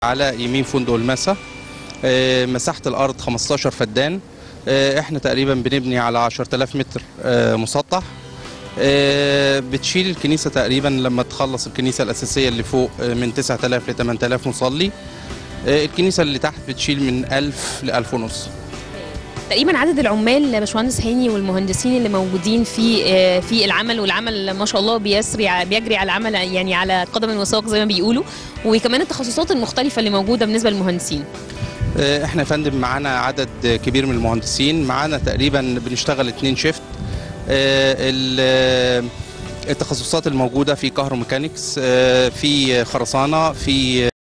على يمين فندق المسا آه، مساحة الأرض 15 فدان آه، احنا تقريبا بنبني على 10000 متر آه، مسطح آه، بتشيل الكنيسة تقريبا لما تخلص الكنيسة الأساسية اللي فوق آه، من 9000 ل 8000 مصلي آه، الكنيسة اللي تحت بتشيل من 1000 ل 1000 ونص تقريبا عدد العمال باشمهندس هاني والمهندسين اللي موجودين في آه، في العمل والعمل ما شاء الله بيسري ع- بيجري على العمل يعني على قدم وساق زي ما بيقولوا وكمان التخصصات المختلفه اللي موجوده بالنسبه للمهندسين آه، احنا يا فندم معانا عدد كبير من المهندسين معانا تقريبا بنشتغل اتنين شيفت آه، ال- آه، التخصصات الموجودة في كهروميكانيكس آه، في خرسانة في